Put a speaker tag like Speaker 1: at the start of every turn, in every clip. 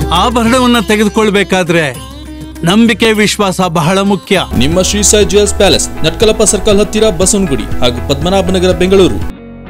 Speaker 1: ಆಭರಣವನ್ನ ತೆಗೆದುಕೊಳ್ಬೇಕಾದ್ರೆ ನಂಬಿಕೆ ವಿಶ್ವಾಸ ಬಹಳ ಮುಖ್ಯ
Speaker 2: ನಿಮ್ಮ Shri Sai jewels palace Natkalappa circle ಹತ್ತಿರ ಬಸವನಗುಡಿ ಹಾಗೂ ಪದ್ಮನಾಭನಗರ ಬೆಂಗಳೂರು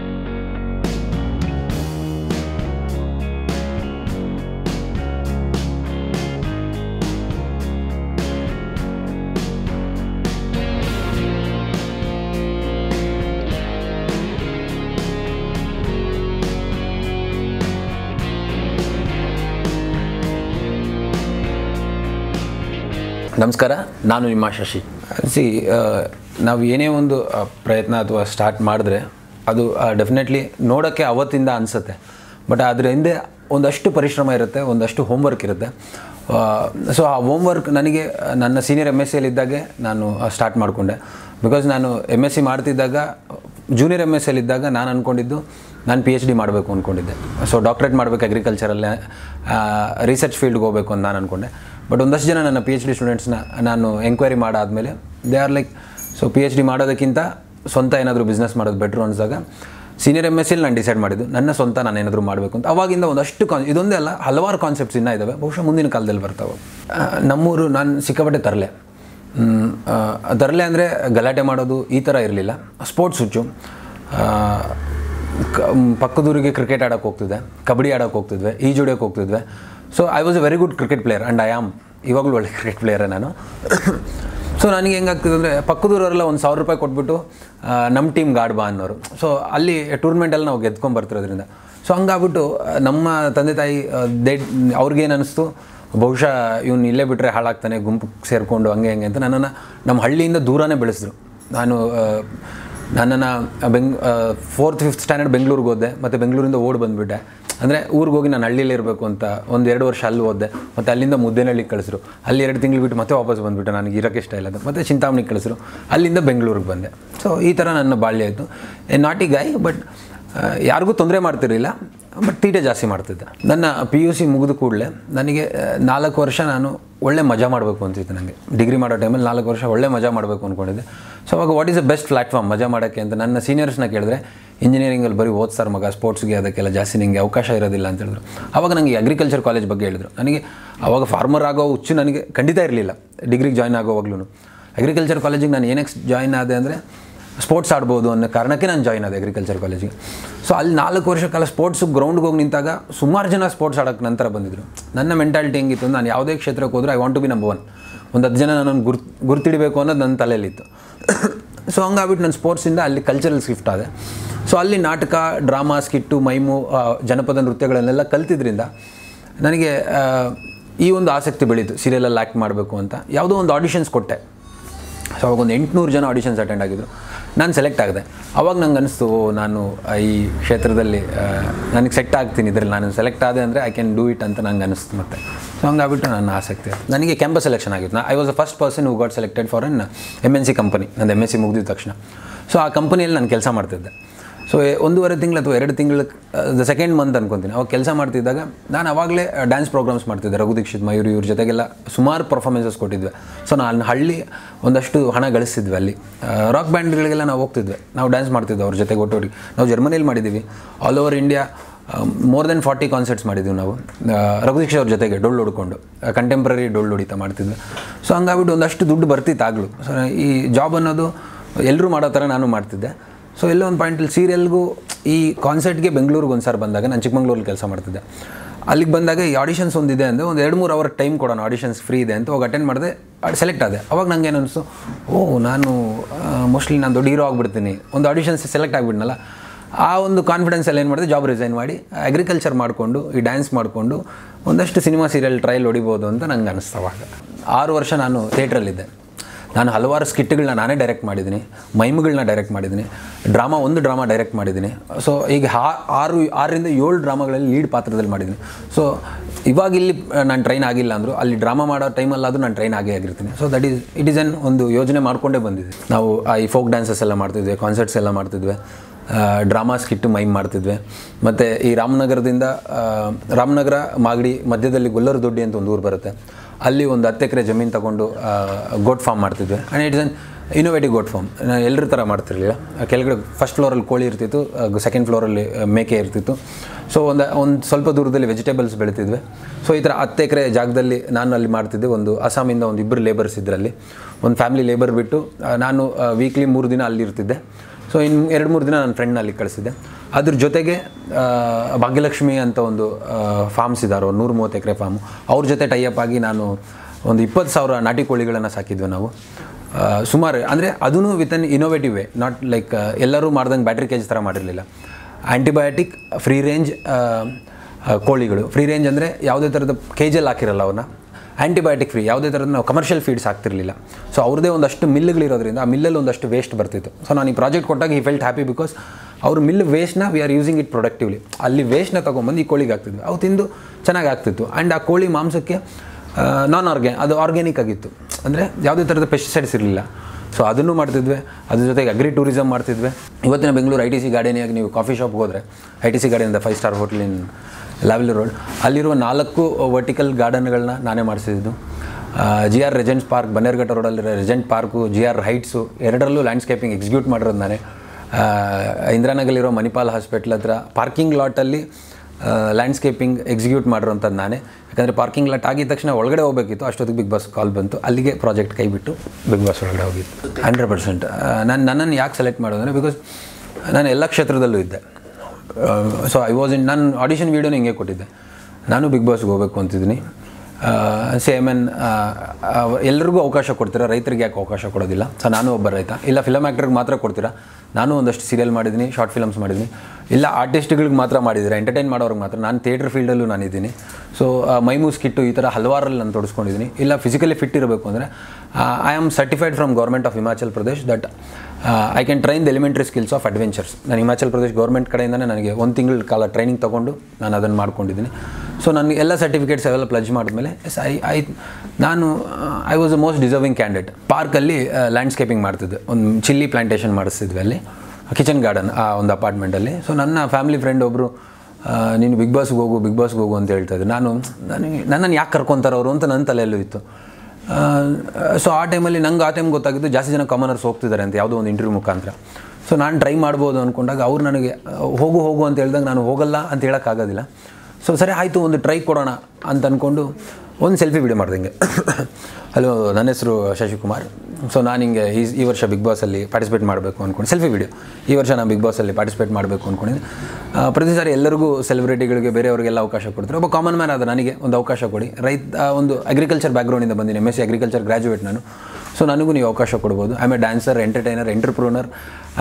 Speaker 3: ನಮಸ್ಕಾರ ನಾನು ನಿಮ್ಮ ಶಶಿ ಸಿ ನಾವು ಏನೇ ಒಂದು ಆ, ಪ್ರಯತ್ನ ಅಥವಾ ಸ್ಟಾರ್ಟ್ ಮಾಡಿದ್ರೆ ಅದು ಡೆಫಿನೆಟ್ಲಿ ನೋಡೋಕ್ಕೆ ಅವತ್ತಿಂದ ಅನಿಸುತ್ತೆ ಬಟ್ ಅದ್ರ ಹಿಂದೆ ಒಂದಷ್ಟು ಪರಿಶ್ರಮ ಇರುತ್ತೆ ಒಂದಷ್ಟು ಹೋಮ್ವರ್ಕ್ ಇರುತ್ತೆ ಸೊ ಆ ಹೋಮ್ವರ್ಕ್ ನನಗೆ ಆ, ನನ್ನ ಸೀನಿಯರ್ ಎಮ್ ಎಸ್ ಸಿಯಲ್ಲಿದ್ದಾಗೆ ನಾನು ಸ್ಟಾರ್ಟ್ ಮಾಡಿಕೊಂಡೆ ಬಿಕಾಸ್ ನಾನು ಎಮ್ ಎಸ್ ಸಿ ಮಾಡ್ತಿದ್ದಾಗ ಜೂನಿಯರ್ ಎಮ್ ಎಸ್ ಸಿಯಲ್ಲಿದ್ದಾಗ ನಾನು ಅಂದ್ಕೊಂಡಿದ್ದು ನಾನು ಪಿ ಎಚ್ ಡಿ ಮಾಡಬೇಕು ಅಂದ್ಕೊಂಡಿದ್ದೆ ಸೊ ಡಾಕ್ಟ್ರೇಟ್ ಮಾಡಬೇಕು ಅಗ್ರಿಕಲ್ಚರಲ್ಲೇ ರಿಸರ್ಚ್ ಫೀಲ್ಡ್ಗೆ ಹೋಗಬೇಕು ಅಂತ ನಾನು ಅಂದ್ಕೊಂಡೆ ಬಟ್ ಒಂದಷ್ಟು ಜನ ನನ್ನ ಪಿ ಎಚ್ ಡಿ ಸ್ಟೂಡೆಂಟ್ಸ್ನ ನಾನು ಎಂಕ್ವೈರಿ ಮಾಡಾದಮೇಲೆ they are like so P H D ಮಾಡೋದಕ್ಕಿಂತ ಸ್ವಂತ ಏನಾದರೂ ಬಿಸ್ನೆಸ್ ಮಾಡೋದು ಬೆಟ್ರು ಅನ್ಸಾಗ ಸೀನಿಯರ್ ಎಮ್ ಎಸ್ ಸಿಲಿ ನಾನು ಡಿಸೈಡ್ ಮಾಡಿದ್ದು ನನ್ನ ಸ್ವಂತ ನಾನು ಏನಾದರೂ ಮಾಡಬೇಕು ಅಂತ ಅವಾಗಿಂದ ಒಂದಷ್ಟು ಕಾನ್ ಇದೊಂದೇ ಅಲ್ಲ ಹಲವಾರು ಕಾನ್ಸೆಪ್ಟ್ಸ್ ಇನ್ನೂ ಇದ್ದಾವೆ ಬಹುಶಃ ಮುಂದಿನ ಕಾಲದಲ್ಲಿ ಬರ್ತಾವೆ ಆ, ನಮ್ಮೂರು ನಾನು ಸಿಕ್ಕಾಪಟ್ಟೆ ತರಲೆ ಮ್, ಆ, ತರಲೆ ಅಂದರೆ ಗಲಾಟೆ ಮಾಡೋದು ಈ ಥರ ಇರಲಿಲ್ಲ ಸ್ಪೋರ್ಟ್ಸ್ ಹುಚ್ಚು ಆ, ಕ ಮ್, ಪಕ್ಕದೂರಿಗೆ ಕ್ರಿಕೆಟ್ ಆಡೋಕೆ ಹೋಗ್ತಿದ್ದೆ ಕಬಡ್ಡಿ ಆಡೋಕೆ ಹೋಗ್ತಿದ್ವಿ ಈಜುಡಿಯೋಕೆ ಹೋಗ್ತಿದ್ವಿ so I was a very good cricket player and I am ಇವಾಗಲೂ ಒಳ್ಳೆ ಕ್ರಿಕೆಟ್ ಪ್ಲೇಯರೇ ನಾನು ಸೊ ನನಗೆ ಹೆಂಗಾಗ್ತದೆ ಅಂದರೆ ಪಕ್ಕದೂರವರೆಲ್ಲ ಒಂದು ಸಾವಿರ ರೂಪಾಯಿ ಕೊಟ್ಬಿಟ್ಟು ಆ, ನಮ್ಮ ಟೀಮ್ಗೆ ಆಡ್ಬಾ ಅನ್ನೋರು ಸೊ ಅಲ್ಲಿ ಟೂರ್ನಮೆಂಟಲ್ಲಿ ನಾವು ಗೆದ್ಕೊಂಡು ಬರ್ತಿರೋದ್ರಿಂದ ಸೊ ಹಂಗಾಗ್ಬಿಟ್ಟು ಆ, ನಮ್ಮ ತಂದೆ ತಾಯಿ ದೇ ಅವ್ರಿಗೇನು ಅನಿಸ್ತು ಬಹುಶಃ ಇವ್ನು ಇಲ್ಲೇ ಬಿಟ್ಟರೆ ಹಾಳಾಗ್ತಾನೆ ಗುಂಪು ಸೇರಿಕೊಂಡು ಹಂಗೆ ಹಂಗೆ ಅಂತ ನನ್ನನ್ನು ನಮ್ಮ ಹಳ್ಳಿಯಿಂದ ದೂರನೇ ಬೆಳೆಸಿದ್ರು ನಾನು ಆ, ನನ್ನನ್ನು ಬೆಂಗ್ ಫೋರ್ತ್ ಫಿಫ್ತ್ ಸ್ಟ್ಯಾಂಡರ್ಡ್ ಬೆಂಗಳೂರಿಗೆ ಹೋದೆ ಮತ್ತು ಬೆಂಗಳೂರಿಂದ ಓಡಿ ಬಂದುಬಿಟ್ಟೆ ಅಂದರೆ ಊರಿಗೆ ಹೋಗಿ ನಾನು ಹಳ್ಳಿಲೇ ಇರಬೇಕು ಅಂತ ಒಂದು ಎರಡು ವರ್ಷ ಅಲ್ಲಿ ಓದಿದೆ ಮತ್ತು ಅಲ್ಲಿಂದ ಮುದ್ದೇನಹಳ್ಳಿಗೆ ಕಳಿಸಿರು ಅಲ್ಲಿ ಎರಡು ತಿಂಗಳು ಬಿಟ್ಟು ಮತ್ತೆ ವಾಪಸ್ ಬಂದುಬಿಟ್ಟೆ ನನಗೆ ಇರೋಕ್ಕೆ ಇಷ್ಟ ಇಲ್ಲ ಅಂತ ಮತ್ತು ಚಿಂತಾಮಣಿಗೆ ಕಳಿಸಿರು ಅಲ್ಲಿಂದ ಬೆಂಗಳೂರಿಗೆ ಬಂದೆ ಸೊ ಈ ಥರ ನನ್ನ ಬಾಳ್ಯ ಆಯಿತು ಎ ನಾಟಿ ಗಾಯ್ ಬಟ್ ಯಾರಿಗೂ ತೊಂದರೆ ಮಾಡ್ತಿರಲಿಲ್ಲ ಬಟ್ ತೀಟೆ ಜಾಸ್ತಿ ಮಾಡ್ತಿದ್ದೆ ನನ್ನ ಪಿ ಯು ಸಿ ಮುಗಿದ ಕೂಡಲೇ ನನಗೆ ಆ, ನಾಲ್ಕು ವರ್ಷ ನಾನು ಒಳ್ಳೆ ಮಜಾ ಮಾಡಬೇಕು ಅಂತಿತ್ತು ನನಗೆ ಡಿಗ್ರಿ ಮಾಡೋ ಟೈಮಲ್ಲಿ ನಾಲ್ಕು ವರ್ಷ ಒಳ್ಳೆ ಮಜಾ ಮಾಡಬೇಕು ಅಂದ್ಕೊಂಡಿದ್ದೆ ಸೊ ಅವಾಗ what is the best platform ಮಜಾ ಮಾಡೋಕ್ಕೆ ಅಂತ ನನ್ನ ಸೀನಿಯರ್ಸ್ನ ಕೇಳಿದ್ರೆ ಇಂಜಿನಿಯರಿಂಗಲ್ಲಿ ಬರೀ ಓದ್ತಾರೆ ಮಗ ಸ್ಪೋರ್ಟ್ಸ್ಗೆ ಅದಕ್ಕೆಲ್ಲ ಜಾಸ್ತಿ ನಿಮಗೆ ಅವಕಾಶ ಇರೋದಿಲ್ಲ ಅಂತ ಹೇಳಿದ್ರು ಅವಾಗ ನನಗೆ ಅಗ್ರಿಕಲ್ಚರ್ ಕಾಲೇಜ್ ಬಗ್ಗೆ ಹೇಳಿದ್ರು ನನಗೆ ಅವಾಗ ಫಾರ್ಮರ್ ಆಗೋ ಹುಚ್ಚು ನನಗೆ ಖಂಡಿತ ಇರಲಿಲ್ಲ ಡಿಗ್ರಿಗೆ ಜಾಯ್ನ್ ಆಗೋವಾಗ್ಲೂ ಅಗ್ರಿಕಲ್ಚರ್ ಕಾಲೇಜಿಗೆ ನಾನು ಏನಕ್ಕೆ ಜಾಯ್ನ್ ಆದೆ ಅಂದರೆ ಸ್ಪೋರ್ಟ್ಸ್ ಆಡ್ಬೋದು ಅನ್ನೋ ಕಾರಣಕ್ಕೆ ನಾನು ಜಾಯ್ನ್ ಆದೆ ಅಗ್ರಿಕಲ್ಚರ್ ಕಾಲೇಜಿಗೆ ಸೊ ಅಲ್ಲಿ ನಾಲ್ಕು ವರ್ಷ ಕಾಲ ಸ್ಪೋರ್ಟ್ಸ್ ಗ್ರೌಂಡ್ಗೆ ಹೋಗಿ ನಿಂತಾಗ ಸುಮಾರು ಜನ ಸ್ಪೋರ್ಟ್ಸ್ ಆಡೋಕ್ಕೆ ನಂತರ ಬಂದಿದ್ರು ನನ್ನ ಮೆಂಟಾಲಿಟಿ ಹೆಂಗಿತ್ತು ಅಂದ್ರೆ ನಾನು ಯಾವುದೇ ಕ್ಷೇತ್ರಕ್ಕೆ ಹೋದ್ರೆ I want to be number one ಒಂದು ಹತ್ತು ಜನ ನಾನು ಗುರ್ತು ಗುರ್ತಿಡಬೇಕು ಅನ್ನೋದು ನನ್ನ ತಲೆಯಲ್ಲಿತ್ತು ಸೊ ಹಂಗಾಗ್ಬಿಟ್ಟು ನಾನು ಸ್ಪೋರ್ಟ್ಸಿಂದ ಅಲ್ಲಿ ಕಲ್ಚರಲ್ ಶಿಫ್ಟ್ ಆದೆ ಸೊ ಅಲ್ಲಿ ನಾಟಕ ಡ್ರಾಮಾ ಸ್ಕಿಟ್ಟು ಮೈಮು ಆ, ಜನಪದ ನೃತ್ಯಗಳನ್ನೆಲ್ಲ ಕಲ್ತಿದ್ರಿಂದ ನನಗೆ ಆ, ಈ ಒಂದು ಆಸಕ್ತಿ ಬೆಳೀತು ಸೀರಿಯಲಲ್ಲಿ ಆ್ಯಕ್ಟ್ ಮಾಡಬೇಕು ಅಂತ ಯಾವುದೋ ಒಂದು ಆಡಿಷನ್ಸ್ ಕೊಟ್ಟೆ ಸೊ ಅವಾಗ ಒಂದು ಎಂಟುನೂರು ಜನ ಆಡಿಷನ್ಸ್ ಅಟೆಂಡ್ ಆಗಿದ್ರು ನಾನು ಸೆಲೆಕ್ಟ್ ಆಗಿದೆ ಅವಾಗ ನಂಗೆ ಅನಿಸ್ತು ಓ, ನಾನು ಆ, ಈ ಕ್ಷೇತ್ರದಲ್ಲಿ ಆ, ನನಗೆ ಸೆಟ್ ಆಗ್ತೀನಿ ಇದರಲ್ಲಿ ನಾನು ಸೆಲೆಕ್ಟ್ ಆದೆ ಅಂದರೆ ಐ ಕ್ಯಾನ್ ಡೂ ಇಟ್ ಅಂತ ನಂಗೆ ಅನಿಸ್ತು ಮತ್ತೆ ಸೊ ಹಂಗಾಗ್ಬಿಟ್ಟು ನನ್ನ ಆಸಕ್ತಿ ಆಯ್ತು. ನನಗೆ ಕ್ಯಾಂಪಸ್ ಸೆಲೆಕ್ಷನ್ ಆಗಿತ್ತು I was the first person who got selected for N M N C company ನಂದು ಎಮ್ ಎಸ್ ಸಿ ಮುಗಿದಿದ ತಕ್ಷಣ ಸೊ ಆ ಕಂಪನಿಯಲ್ಲಿ ನಾನು ಕೆಲಸ ಮಾಡ್ತಿದ್ದೆ ಸೊ ಒಂದೂವರೆ ತಿಂಗಳು ಅಥವಾ ಎರಡು ತಿಂಗಳು ದ ಸೆಕೆಂಡ್ ಮಂತ್ ಅನ್ಕೊತೀನಿ ಅವಾಗ ಕೆಲಸ ಮಾಡ್ತಿದ್ದಾಗ ನಾನು ಅವಾಗಲೇ ಡ್ಯಾನ್ಸ್ ಪ್ರೋಗ್ರಾಮ್ಸ್ ಮಾಡ್ತಿದ್ದೆ ರಘು ದೀಕ್ಷಿತ್ ಮಯೂರಿ ಇವ್ರ ಜೊತೆಗೆಲ್ಲ ಸುಮಾರು ಪರ್ಫಾರ್ಮೆನ್ಸಸ್ ಕೊಟ್ಟಿದ್ವಿ ಸೊ ನಾನು ಹಳ್ಳಿ ಒಂದಷ್ಟು ಹಣ ಗಳಿಸ್ತಿದ್ವಿ ಅಲ್ಲಿ ರಾಕ್ ಬ್ಯಾಂಡ್ಗಳಿಗೆಲ್ಲ ನಾವು ಹೋಗ್ತಿದ್ವಿ ನಾವು ಡ್ಯಾನ್ಸ್ ಮಾಡ್ತಿದ್ವಿ ಅವ್ರ ಜೊತೆಗೆ ಒಟ್ಟೊಟ್ಟಿಗೆ ನಾವು ಜರ್ಮನಿಯಲ್ಲಿ ಮಾಡಿದ್ದೀವಿ all over India more than forty concerts ಮಾಡಿದ್ದೀವಿ ನಾವು ಆ, ರಘು ದೀಕ್ಷಿತ್ ಅವ್ರ ಜೊತೆಗೆ ಡೊಳ್ಳು ಹೊಡ್ಕೊಂಡು ಕಂಟೆಂಪ್ರರಿ ಡೊಳ್ಳು ಹೊಡಿತಾ ಮಾಡ್ತಿದ್ವಿ ಸೊ ಹಂಗಾಗ್ಬಿಟ್ಟು ಒಂದಷ್ಟು ದುಡ್ಡು ಬರ್ತಿತ್ತು ಆಗಲು ಸೊ ಈ ಜಾಬ್ ಅನ್ನೋದು ಎಲ್ಲರೂ ಮಾಡೋ ಥರ ನಾನು ಮಾಡ್ತಿದ್ದೆ ಸೊ ಎಲ್ಲೋ ಒಂದು ಪಾಯಿಂಟಲ್ಲಿ ಸೀರಿಯಲ್ಗೂ ಈ ಕಾನ್ಸರ್ಟ್ಗೆ ಬೆಂಗಳೂರಿಗೆ ಒಂದು ಸಾರಿ ಬಂದಾಗ ನಾನು ಚಿಕ್ಕಮಂಗ್ಳೂರಲ್ಲಿ ಕೆಲಸ ಮಾಡ್ತಿದ್ದೆ ಅಲ್ಲಿಗೆ ಬಂದಾಗ ಈ ಆಡಿಷನ್ಸ್ ಒಂದಿದೆ ಅಂದರೆ ಒಂದು ಎರಡು ಮೂರು ಅವರ್ ಟೈಮ್ ಕೊಡೋಣ ಆಡಿಷನ್ಸ್ ಫ್ರೀ ಇದೆ ಅಂತ ಹೋಗಿ ಅಟೆಂಡ್ ಮಾಡಿದೆ ಸೆಲೆಕ್ಟ್ ಆದೆ ಅವಾಗ ನಂಗೆ ಏನು ಅನಿಸ್ತು ಓ ನಾನು ಮೋಸ್ಟ್ಲಿ ನಾನು ದೊಡ್ಡ ಹೀರೋ ಆಗಿಬಿಡ್ತೀನಿ ಒಂದು ಆಡಿಷನ್ಸ್ ಸೆಲೆಕ್ಟ್ ಆಗಿಬಿಡ್ನಲ್ಲ ಆ ಒಂದು ಕಾನ್ಫಿಡೆನ್ಸಲ್ಲಿ ಏನು ಮಾಡಿದೆ ಜಾಬ್ ರಿಸೈನ್ ಮಾಡಿ ಅಗ್ರಿಕಲ್ಚರ್ ಮಾಡಿಕೊಂಡು ಈ ಡ್ಯಾನ್ಸ್ ಮಾಡಿಕೊಂಡು ಒಂದಷ್ಟು ಸಿನಿಮಾ ಸೀರಿಯಲ್ ಟ್ರಯಲ್ ಹೊಡಿಬೋದು ಅಂತ ನಂಗೆ ಅನಿಸ್ತು ಅವಾಗ ಆರು ವರ್ಷ ನಾನು ಥಿಯೇಟ್ರಲ್ಲಿದ್ದೆ ನಾನು ಹಲವಾರು ಸ್ಕಿಟ್ಗಳನ್ನ ನಾನೇ ಡೈರೆಕ್ಟ್ ಮಾಡಿದ್ದೀನಿ ಮೈಮ್ಗಳನ್ನ ಡೈರೆಕ್ಟ್ ಮಾಡಿದ್ದೀನಿ ಡ್ರಾಮಾ ಒಂದು ಡ್ರಾಮಾ ಡೈರೆಕ್ಟ್ ಮಾಡಿದ್ದೀನಿ ಸೊ ಈಗ ಹಾ- ಆರು ಆರರಿಂದ ಏಳು ಡ್ರಾಮಾಗಳಲ್ಲಿ ಲೀಡ್ ಪಾತ್ರದಲ್ಲಿ ಮಾಡಿದ್ದೀನಿ ಸೊ ಇವಾಗ ಇಲ್ಲಿ ನಾನು ಟ್ರೈನ್ ಆಗಿಲ್ಲ ಅಂದರೂ ಅಲ್ಲಿ ಡ್ರಾಮಾ ಮಾಡೋ ಟೈಮಲ್ಲಾದರೂ ನಾನು ಟ್ರೈನ್ ಆಗೇ ಆಗಿರ್ತೀನಿ so that is it is an ಒಂದು ಯೋಜನೆ ಮಾಡಿಕೊಂಡೇ ಬಂದಿದ್ವಿ ನಾವು ಆ ಈ ಫೋಕ್ ಡ್ಯಾನ್ಸಸ್ ಎಲ್ಲ ಮಾಡ್ತಿದ್ವಿ ಕಾನ್ಸರ್ಟ್ಸ್ ಎಲ್ಲ ಮಾಡ್ತಿದ್ವಿ ಡ್ರಾಮಾ ಸ್ಕಿಟ್ ಮೈಮ್ ಮಾಡ್ತಿದ್ವಿ ಮತ್ತು ಈ ರಾಮನಗರದಿಂದ ಆ, ರಾಮನಗರ ಮಾಗಡಿ ಮಧ್ಯದಲ್ಲಿ ಗೊಲ್ಲರ ದೊಡ್ಡಿ ಅಂತ ಒಂದು ಊರು ಬರುತ್ತೆ ಅಲ್ಲಿ ಒಂದು ಹತ್ತು ಎಕರೆ ಜಮೀನು ತಗೊಂಡು ಗೋಟ್ ಫಾರ್ಮ್ ಮಾಡ್ತಿದ್ವಿ and it's an innovative goat farm ನಾನು ಎಲ್ಲರ ಥರ ಮಾಡ್ತಿರ್ಲಿಲ್ಲ ಕೆಳಗಡೆ ಫಸ್ಟ್ ಫ್ಲೋರಲ್ಲಿ ಕೋಳಿ ಇರ್ತಿತ್ತು ಸೆಕೆಂಡ್ ಫ್ಲೋರಲ್ಲಿ ಮೇಕೆ ಇರ್ತಿತ್ತು ಸೊ ಒಂದು ಒಂದು ಸ್ವಲ್ಪ ದೂರದಲ್ಲಿ ವೆಜಿಟೇಬಲ್ಸ್ ಬೆಳಿತಿದ್ವಿ ಸೊ ಈ ಥರ ಹತ್ತು ಎಕರೆ ಜಾಗದಲ್ಲಿ ನಾನು ಅಲ್ಲಿ ಮಾಡ್ತಿದ್ದೆ ಒಂದು ಅಸ್ಸಾಮಿಂದ ಒಂದು ಇಬ್ಬರು ಲೇಬರ್ಸ್ ಇದ್ರಲ್ಲಿ ಒಂದು ಫ್ಯಾಮಿಲಿ ಲೇಬರ್ ಬಿಟ್ಟು ಆ, ನಾನು ವೀಕ್ಲಿ ಮೂರು ದಿನ ಅಲ್ಲಿ ಇರ್ತಿದ್ದೆ ಸೊ ಇನ್ನು ಎರಡು ಮೂರು ದಿನ ನನ್ನ ಫ್ರೆಂಡ್ನ ಅಲ್ಲಿ ಕಳಿಸಿದ್ದೆ ಅದ್ರ ಜೊತೆಗೆ ಆ, ಭಾಗ್ಯಲಕ್ಷ್ಮಿ ಅಂತ ಒಂದು ಫಾರ್ಮ್ಸ್ ಇದ್ದಾರೆ ಒಂದು ನೂರು ಮೂವತ್ತು ಎಕರೆ ಫಾರ್ಮು ಅವ್ರ ಜೊತೆ ಟೈಅಪ್ ಆಗಿ ನಾನು ಒಂದು ಇಪ್ಪತ್ತು ಸಾವಿರ ನಾಟಿ ಕೋಳಿಗಳನ್ನು ಸಾಕಿದ್ವಿ ನಾವು ಆ, ಸುಮಾರು ಅಂದರೆ ಅದೂ with an innovative way not like ಎಲ್ಲರೂ ಮಾಡ್ದಂಗೆ ಬ್ಯಾಟ್ರಿ ಕೇಜ್ ಥರ ಮಾಡಿರಲಿಲ್ಲ ಆ್ಯಂಟಿಬಯೋಟಿಕ್ ಫ್ರೀ ರೇಂಜ್ ಕೋಳಿಗಳು ಫ್ರೀ ರೇಂಜ್ ಅಂದರೆ ಯಾವುದೇ ಥರದ ಕೇಜಲ್ಲಿ ಹಾಕಿರಲ್ಲ ಅವನ್ನ ಆ್ಯಂಟಿಬಯೋಟಿಕ್ ಫ್ರೀ ಯಾವುದೇ ಥರದ ನಾವು ಕಮರ್ಷಿಯಲ್ ಫೀಡ್ಸ್ ಆಗ್ತಿರಲಿಲ್ಲ ಸೊ ಅವ್ರದ್ದೇ ಒಂದಷ್ಟು ಮಿಲ್ಗಳಿರೋದ್ರಿಂದ ಆ ಮಿಲ್ಲಲ್ಲಿ ಒಂದಷ್ಟು ವೇಸ್ಟ್ ಬರ್ತಿತ್ತು ಸೊ ನಾನು ಈ ಪ್ರಾಜೆಕ್ಟ್ ಕೊಟ್ಟಾಗ ಈ ಫೆಲ್ಟ್ ಹ್ಯಾಪಿ ಬಿಕಾಸ್ ಅವ್ರ ಮಿಲ್ ವೇಸ್ಟ್ನ we are using it productively ಅಲ್ಲಿ ವೇಸ್ಟ್ನ ತೊಗೊಂಬಂದು ಈ ಕೋಳಿಗೆ ಆಗ್ತಿದ್ವಿ ಅವು ತಿಂದು ಚೆನ್ನಾಗಿ ಆಗ್ತಿತ್ತು ಆ್ಯಂಡ್ ಆ ಕೋಳಿ ಮಾಂಸಕ್ಕೆ ನಾನ್ ಆರ್ಗ್ಯಾನ್ ಅದು ಆರ್ಗ್ಯಾನಿಕ್ ಆಗಿತ್ತು ಅಂದರೆ ಯಾವುದೇ ಥರದ ಪೆಸ್ಟಿಸೈಡ್ಸ್ ಇರಲಿಲ್ಲ ಸೊ ಅದನ್ನು ಮಾಡ್ತಿದ್ವಿ ಅದ್ರ ಜೊತೆಗೆ ಅಗ್ರಿ ಟೂರಿಸಮ್ ಮಾಡ್ತಿದ್ವಿ ಇವತ್ತಿನ ಬೆಂಗಳೂರು ಐ ಟಿ ಸಿ ಗಾರ್ಡನಿಯಾಗಿ ನೀವು ಕಾಫಿ ಶಾಪ್ಗೆ ಹೋದರೆ I T C garden five star hotel in Lavelle road ಅಲ್ಲಿರುವ ನಾಲ್ಕು ವರ್ಟಿಕಲ್ ಗಾರ್ಡನ್ಗಳನ್ನ ನಾನೇ ಮಾಡಿಸಿದ್ದು G R regents park Bannerghatta ರೋಡಲ್ಲಿರೋ regent park G R heights ಎರಡರಲ್ಲೂ ಲ್ಯಾಂಡ್ಸ್ಕೇಪಿಂಗ್ ಎಕ್ಸಿಕ್ಯೂಟ್ ಮಾಡಿರೋದು ನಾನೇ ಆ, ಇಂದಿರಾನಗರಲ್ಲಿರೋ ಮಣಿಪಾಲ್ ಹಾಸ್ಪಿಟ್ಲ್ ಹತ್ರ ಪಾರ್ಕಿಂಗ್ ಲಾಟಲ್ಲಿ ಲ್ಯಾಂಡ್ಸ್ಕೇಪಿಂಗ್ ಎಕ್ಸಿಕ್ಯೂಟ್ ಮಾಡಿರೋಂಥದ್ದು ನಾನೇ ಯಾಕಂದರೆ ಪಾರ್ಕಿಂಗ್ ಲಾಟ್ ಆಗಿದ ತಕ್ಷಣ ಒಳಗಡೆ ಹೋಗಬೇಕಿತ್ತು ಅಷ್ಟೊತ್ತಿಗೆ ಬಿಗ್ ಬಾಸ್ ಕಾಲ್ ಬಂತು ಅಲ್ಲಿಗೆ ಪ್ರಾಜೆಕ್ಟ್ ಕೈ ಬಿಟ್ಟು ಬಿಗ್ ಬಾಸ್ ಒಳಗಡೆ ಹೋಗಿತ್ತು ಹಂಡ್ರೆಡ್ ಪರ್ಸೆಂಟ್ ನಾನು ನನ್ನನ್ನು ಯಾಕೆ ಸೆಲೆಕ್ಟ್ ಮಾಡೋದಂದರೆ ಬಿಕಾಸ್ ನಾನು ಎಲ್ಲ ಕ್ಷೇತ್ರದಲ್ಲೂ ಇದ್ದೆ ಸೊ ಐ ವಾಸ್ ಇನ್ ನಾನು ಆಡಿಷನ್ ವೀಡಿಯೋನ ಹಿಂಗೆ ಕೊಟ್ಟಿದ್ದೆ ನಾನು ಬಿಗ್ ಬಾಸ್ಗೆ ಹೋಗಬೇಕು ಅಂತಿದ್ದೀನಿ ಸೇಮ್ ಎನ್ ಎಲ್ರಿಗೂ ಅವಕಾಶ ಕೊಡ್ತೀರಾ ರೈತರಿಗೆ ಯಾಕೆ ಅವಕಾಶ ಕೊಡೋದಿಲ್ಲ ಸೊ ನಾನು ಒಬ್ಬ ರೈತ ಇಲ್ಲ ಫಿಲಮ್ ಆ್ಯಕ್ಟರ್ಗೆ ಮಾತ್ರ ಕೊಡ್ತೀರಾ ನಾನು ಒಂದಷ್ಟು ಸೀರಿಯಲ್ ಮಾಡಿದ್ದೀನಿ ಶಾರ್ಟ್ ಫಿಲಮ್ಸ್ ಮಾಡಿದ್ದೀನಿ ಇಲ್ಲ ಆರ್ಟಿಸ್ಟ್ಗಳಿಗೆ ಮಾತ್ರ ಮಾಡಿದ್ದೀರಾ ಎಂಟರ್ಟೈನ್ ಮಾಡೋರಿಗೆ ಮಾತ್ರ ನಾನು ಥಿಯೇಟರ್ ಫೀಲ್ಡಲ್ಲೂ ನಾನಿದ್ದೀನಿ ಸೊ ಮೈಮೂಸ್ ಕಿಟ್ಟು ಈ ಥರ ಹಲವಾರಲ್ಲಿ ನಾನು ತೊಡಸ್ಕೊಂಡಿದ್ದೀನಿ ಇಲ್ಲ ಫಿಸಿಕಲಿ ಫಿಟ್ ಇರಬೇಕು ಅಂದರೆ I am certified from government of Himachal Pradesh that I can train the elementary skills of adventures ನಾನು ಹಿಮಾಚಲ್ ಪ್ರದೇಶ್ ಗೌರ್ಮೆಂಟ್ ಕಡೆಯಿಂದನೇ ನನಗೆ ಒಂದು ತಿಂಗಳ ಕಾಲ ಟ್ರೈನಿಂಗ್ ತೊಗೊಂಡು ನಾನು ಅದನ್ನು ಮಾಡ್ಕೊಂಡಿದ್ದೀನಿ ಸೊ ನನಗೆ ಎಲ್ಲ ಸರ್ಟಿಫಿಕೇಟ್ಸ್ ಅವೆಲ್ಲ ಪ್ಲಜ್ ಮಾಡಿದ್ಮೇಲೆ ಎಸ್ ಐ ಐ ನಾನು I was the most deserving candidate ಪಾರ್ಕಲ್ಲಿ ಲ್ಯಾಂಡ್ಸ್ಕೇಪಿಂಗ್ ಮಾಡ್ತಿದ್ದೆ ಒಂದು ಚಿಲ್ಲಿ ಪ್ಲಾಂಟೇಷನ್ ಮಾಡಿಸ್ತಿದ್ವಿ ಅಲ್ಲಿ ಕಿಚನ್ ಗಾರ್ಡನ್ ಆ ಒಂದು ಅಪಾರ್ಟ್ಮೆಂಟಲ್ಲಿ ಸೊ ನನ್ನ ಫ್ಯಾಮಿಲಿ ಫ್ರೆಂಡ್ ಒಬ್ಬರು ನೀನು ಬಿಗ್ ಬಾಸ್ಗೆ ಹೋಗು ಬಿಗ್ ಬಾಸ್ಗೆ ಹೋಗು ಅಂತ ಹೇಳ್ತಾ ಇದ್ದೆ ನಾನು ನನಗೆ ನನ್ನನ್ನು ಯಾಕೆ ಕರ್ಕೊತಾರೆ ಅವರು ಅಂತ ನನ್ನ ತಲೆಯಲ್ಲೂ ಇತ್ತು ಸೊ ಆ ಟೈಮಲ್ಲಿ ನಂಗೆ ಆ ಟೈಮ್ ಗೊತ್ತಾಗಿದ್ದು ಜಾಸ್ತಿ ಜನ ಕಾಮನರ್ಸ್ ಹೋಗ್ತಿದ್ದಾರೆ ಅಂತ ಯಾವುದೋ ಒಂದು ಇಂಟರ್ವ್ಯೂ ಮುಖಾಂತರ ಸೊ ನಾನು ಟ್ರೈ ಮಾಡ್ಬೋದು ಅಂದ್ಕೊಂಡಾಗ ಅವ್ರು ನನಗೆ ಆ, ಹೋಗು ಹೋಗು ಅಂತ ಹೇಳಿದಾಗ ನಾನು ಹೋಗಲ್ಲ ಅಂತ ಹೇಳೋಕ್ಕಾಗೋದಿಲ್ಲ ಸೊ ಸರಿ ಆಯಿತು ಒಂದು ಟ್ರೈ ಕೊಡೋಣ ಅಂತ ಅಂದ್ಕೊಂಡು ಒಂದು ಸೆಲ್ಫಿ ವಿಡಿಯೋ ಮಾಡ್ದಂಗೆ ಹಲೋ ನನ್ನ ಹೆಸರು ಶಶಿಕುಮಾರ್ ಸೊ ನಾನು ಹಿಂಗೆ ಈ ಈ ವರ್ಷ ಬಿಗ್ ಬಾಸಲ್ಲಿ ಪಾರ್ಟಿಸಿಪೇಟ್ ಮಾಡಬೇಕು ಅಂದ್ಕೊಂಡು ಸೆಲ್ಫಿ ವಿಡಿಯೋ ಈ ವರ್ಷ ನಾನು ಬಿಗ್ ಬಾಸಲ್ಲಿ ಪಾರ್ಟಿಸಿಪೇಟ್ ಮಾಡಬೇಕು ಅಂದ್ಕೊಂಡಿದ್ದೆ ಆ, ಪ್ರತಿ ಸಾರಿ ಎಲ್ಲರಿಗೂ ಸೆಲೆಬ್ರಿಟಿಗಳಿಗೆ ಬೇರೆಯವರಿಗೆಲ್ಲ ಅವಕಾಶ ಕೊಡ್ತಾರೆ ಒಬ್ಬ ಕಾಮನ್ ಮ್ಯಾನ್ ಆದ ನನಗೆ ಒಂದು ಅವಕಾಶ ಕೊಡಿ ರೈತ ಆ, ಒಂದು ಅಗ್ರಿಕಲ್ಚರ್ ಬ್ಯಾಕ್ಗ್ರೌಂಡಿಂದ ಬಂದಿನಿ M S C agriculture graduate ನಾನು ಸೊ ನನಗೂ ನೀವು ಅವಕಾಶ ಕೊಡ್ಬೋದು I am a dancer entertainer entrepreneur